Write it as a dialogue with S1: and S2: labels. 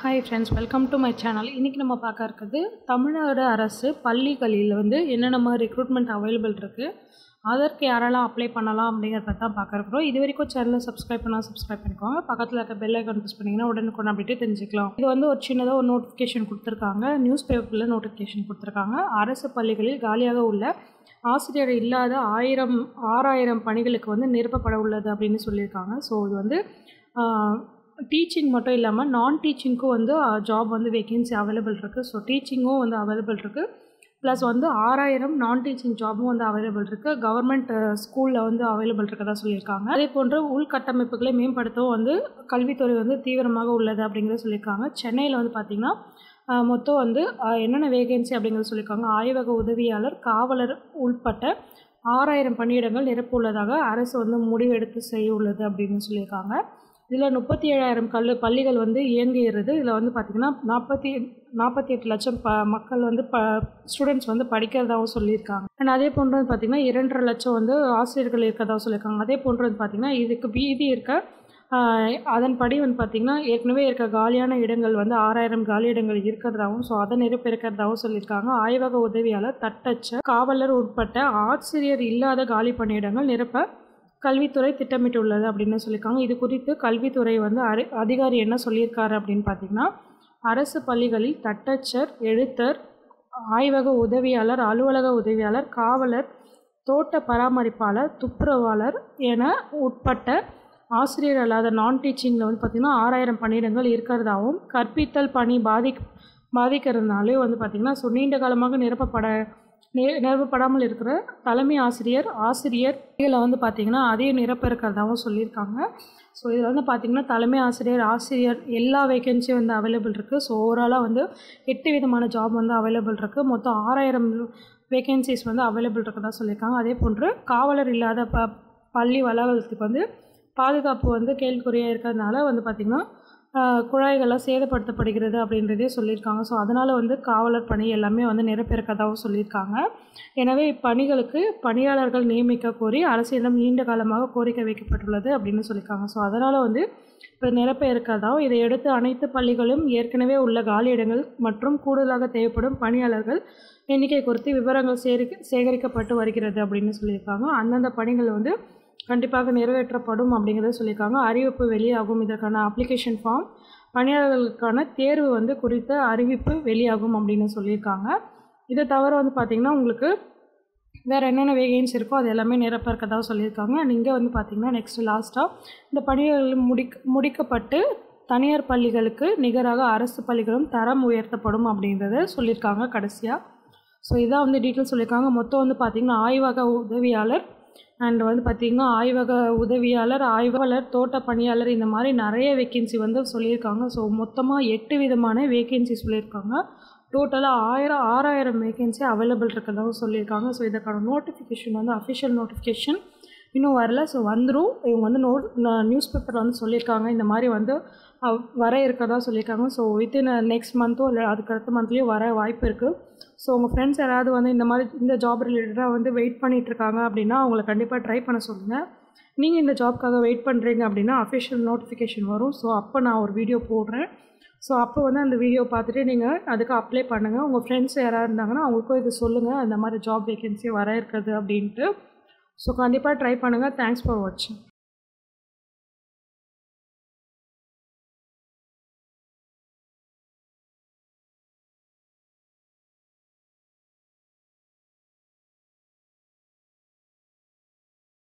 S1: hi friends welcome to my channel இன்றைக்கி நம்ம பார்க்க இருக்கிறது தமிழ்நாடு அரசு பள்ளிகளில் வந்து என்னென்ன மாதிரி ரெக்ரூட்மெண்ட் அவைலபிள் இருக்குது அதற்கு யாரெல்லாம் அப்ளை பண்ணலாம் அப்படிங்கிறத தான் பார்க்க இருக்கிறோம் இது வரைக்கும் சேனலை சப்ஸ்கிரைப் பண்ணால் சப்ஸ்கிரைப் பண்ணிக்கோங்க பக்கத்தில் இருக்க பெல் ஐக்கான் ப்ரெஸ் பண்ணிங்கன்னா உடனுக்குடன் அப்படியே தெரிஞ்சுக்கலாம் இது வந்து ஒரு சின்னதாக ஒரு நோட்டிஃபிகேஷன் கொடுத்துருக்காங்க நியூஸ் பேப்பரில் நோட்டிஃபிகேஷன் கொடுத்துருக்காங்க அரசு பள்ளிகளில் காலியாக உள்ள ஆசிரியர் இல்லாத ஆயிரம் ஆறாயிரம் பணிகளுக்கு வந்து நிரப்பப்பட உள்ளது அப்படின்னு சொல்லியிருக்காங்க ஸோ இது வந்து டீச்சிங் மட்டும் இல்லாமல் நான் டீச்சிங்க்கும் வந்து ஜாப் வந்து வேகன்சி அவைலபிள் இருக்குது ஸோ டீச்சிங்கும் வந்து அவைலபிள் இருக்குது ப்ளஸ் வந்து ஆறாயிரம் நான் டீச்சிங் ஜாபும் வந்து அவைலபிள் இருக்குது கவர்மெண்ட் ஸ்கூலில் வந்து அவைலபிள் இருக்கதா சொல்லியிருக்காங்க அதே போன்று உள்கட்டமைப்புகளை மேம்படுத்தவும் வந்து கல்வித்துறை வந்து தீவிரமாக உள்ளது அப்படிங்கிறத சொல்லியிருக்காங்க சென்னையில் வந்து பார்த்திங்கன்னா மொத்தம் வந்து என்னென்ன வேகன்சி அப்படிங்கிறத சொல்லியிருக்காங்க ஆய்வக உதவியாளர் காவலர் உள்பட்ட ஆறாயிரம் பணியிடங்கள் நிரப்ப உள்ளதாக அரசு வந்து முடிவெடுத்து செய்ய உள்ளது அப்படின்னு சொல்லியிருக்காங்க இதில் முப்பத்தி ஏழாயிரம் கல் பள்ளிகள் வந்து இயங்குகிறது இதில் வந்து பார்த்திங்கன்னா நாற்பத்தி நாற்பத்தி எட்டு லட்சம் ப மக்கள் வந்து ப ஸ்டூடெண்ட்ஸ் வந்து படிக்கிறதாகவும் சொல்லியிருக்காங்க அண்ட் அதே போன்று வந்து பார்த்திங்கன்னா இரண்டரை லட்சம் வந்து ஆசிரியர்கள் இருக்கிறதாகவும் சொல்லியிருக்காங்க அதே போன்று வந்து பார்த்திங்கன்னா இதுக்கு மீதி இருக்க அதன்படி வந்து பார்த்திங்கன்னா ஏற்கனவே இருக்க காலியான இடங்கள் வந்து ஆறாயிரம் காலி இடங்கள் இருக்கிறதாகவும் ஸோ அதை நிரப்பிருக்கிறதாகவும் சொல்லியிருக்காங்க ஆய்வக உதவியாளர் தட்டச்சர் காவலர் உட்பட்ட ஆசிரியர் இல்லாத காலி பணியிடங்கள் நிரப்ப கல்வித்துறை திட்டமிட்டுள்ளது அப்படின்னு சொல்லியிருக்காங்க இது குறித்து கல்வித்துறை வந்து அரி அதிகாரி என்ன சொல்லியிருக்காரு அப்படின்னு பார்த்திங்கன்னா அரசு பள்ளிகளில் தட்டச்சர் எழுத்தர் ஆய்வக உதவியாளர் அலுவலக உதவியாளர் காவலர் தோட்ட பராமரிப்பாளர் துப்புரவாளர் என உட்பட்ட ஆசிரியர் அல்லாத நான் டீச்சிங்கில் வந்து பார்த்திங்கன்னா ஆறாயிரம் பணியிடங்கள் இருக்கிறதாகவும் கற்பித்தல் பணி பாதி பாதிக்கிறதுனாலே வந்து பார்த்திங்கன்னா ஸோ நீண்ட காலமாக நிரப்பப்பட நே நிரப்பப்படாமல் இருக்கிற தலைமை ஆசிரியர் ஆசிரியர் இதில் வந்து பார்த்திங்கன்னா அதையும் நிரப்ப இருக்கிறதாகவும் சொல்லியிருக்காங்க ஸோ இதில் வந்து பார்த்திங்கன்னா தலைமை ஆசிரியர் ஆசிரியர் எல்லா வேகன்சியும் வந்து அவைலபிள் இருக்குது ஸோ ஓவராலாக வந்து எட்டு விதமான ஜாப் வந்து அவைலபிள் இருக்குது மொத்தம் ஆறாயிரம் வேகன்சிஸ் வந்து அவைலபிள் இருக்கிறதா சொல்லியிருக்காங்க அதே போன்று காவலர் இல்லாத ப பள்ளி வளாகத்துக்கு வந்து பாதுகாப்பு வந்து கேள்விக்குறியாக இருக்கிறதுனால வந்து பார்த்திங்கன்னா குழாய்கள்லாம் சேதப்படுத்தப்படுகிறது அப்படின்றதே சொல்லியிருக்காங்க ஸோ அதனால் வந்து காவலர் பணி எல்லாமே வந்து நிரப்பிருக்கதாகவும் சொல்லியிருக்காங்க எனவே இப்பணிகளுக்கு பணியாளர்கள் நியமிக்க கோரி அரசிடம் நீண்ட காலமாக கோரிக்கை வைக்கப்பட்டுள்ளது அப்படின்னு சொல்லியிருக்காங்க ஸோ அதனால் வந்து இப்போ நிரப்ப இருக்கிறதாவும் இதை எடுத்து அனைத்து பள்ளிகளும் ஏற்கனவே உள்ள காலியிடங்கள் மற்றும் கூடுதலாக தேவைப்படும் பணியாளர்கள் எண்ணிக்கை குறித்து விவரங்கள் சேரி சேகரிக்கப்பட்டு வருகிறது அப்படின்னு சொல்லியிருக்காங்க அந்தந்த பணிகள் வந்து கண்டிப்பாக நிறைவேற்றப்படும் அப்படிங்கிறத சொல்லியிருக்காங்க அறிவிப்பு வெளியாகும் இதற்கான அப்ளிகேஷன் ஃபார்ம் பணியாளர்களுக்கான தேர்வு வந்து குறித்த அறிவிப்பு வெளியாகும் அப்படின்னு சொல்லியிருக்காங்க இதை தவிர வந்து பார்த்திங்கன்னா உங்களுக்கு வேறு என்னென்ன வேகன்ஸ் இருக்கோ அது எல்லாமே நிரப்ப இருக்கதாக சொல்லியிருக்காங்க அண்ட் இங்கே வந்து பார்த்திங்கன்னா நெக்ஸ்ட்டு லாஸ்ட்டாக இந்த பணிகள் முடிக் முடிக்கப்பட்டு தனியார் பள்ளிகளுக்கு நிகராக அரசு பள்ளிகளும் தரம் உயர்த்தப்படும் அப்படின்றத சொல்லியிருக்காங்க கடைசியாக ஸோ இதான் வந்து டீட்டெயில் சொல்லியிருக்காங்க மொத்தம் வந்து பார்த்திங்கன்னா ஆய்வக உதவியாளர் அண்ட் வந்து பார்த்திங்கன்னா ஆய்வக உதவியாளர் ஆய்வாளர் தோட்ட பணியாளர் இந்த மாதிரி நிறைய வேக்கன்சி வந்து சொல்லியிருக்காங்க ஸோ மொத்தமாக எட்டு விதமான வேக்கன்சி சொல்லியிருக்காங்க டோட்டலாக ஆயிரம் ஆறாயிரம் வேக்கன்சி அவைலபிள் இருக்கிறதாகவும் சொல்லியிருக்காங்க ஸோ இதற்கான நோட்டிஃபிகேஷன் வந்து அஃபிஷியல் நோட்டிஃபிகேஷன் இன்னும் வரல ஸோ வந்துடும் இவங்க வந்து நோட் நியூஸ் பேப்பரில் வந்து சொல்லியிருக்காங்க இந்த மாதிரி வந்து வர இருக்கிறதா சொல்லியிருக்காங்க ஸோ வித்தின் நெக்ஸ்ட் மந்த்தோ இல்லை அதுக்கு அடுத்த மந்த்லேயோ வர வாய்ப்பு இருக்குது ஸோ உங்கள் ஃப்ரெண்ட்ஸ் யாராவது வந்து இந்த மாதிரி இந்த ஜாப் ரிலேட்டடாக வந்து வெயிட் பண்ணிகிட்ருக்காங்க அப்படின்னா அவங்கள கண்டிப்பாக ட்ரை பண்ண சொல்லுங்கள் நீங்கள் இந்த ஜாப்க்காக வெயிட் பண்ணுறீங்க அப்படின்னா அஃபிஷியல் நோட்டிஃபிகேஷன் வரும் ஸோ அப்போ நான் ஒரு வீடியோ போடுறேன் ஸோ அப்போ வந்து அந்த வீடியோ பார்த்துட்டு நீங்கள் அதுக்கு அப்ளை பண்ணுங்கள் உங்கள் ஃப்ரெண்ட்ஸ் யாராவது இருந்தாங்கன்னா அவங்களுக்கும் இது சொல்லுங்கள் அந்த மாதிரி ஜாப் வேகன்சி வர இருக்குது அப்படின்ட்டு ஸோ கண்டிப்பாக ட்ரை பண்ணுங்கள் தேங்க்ஸ் ஃபார் வாட்சிங்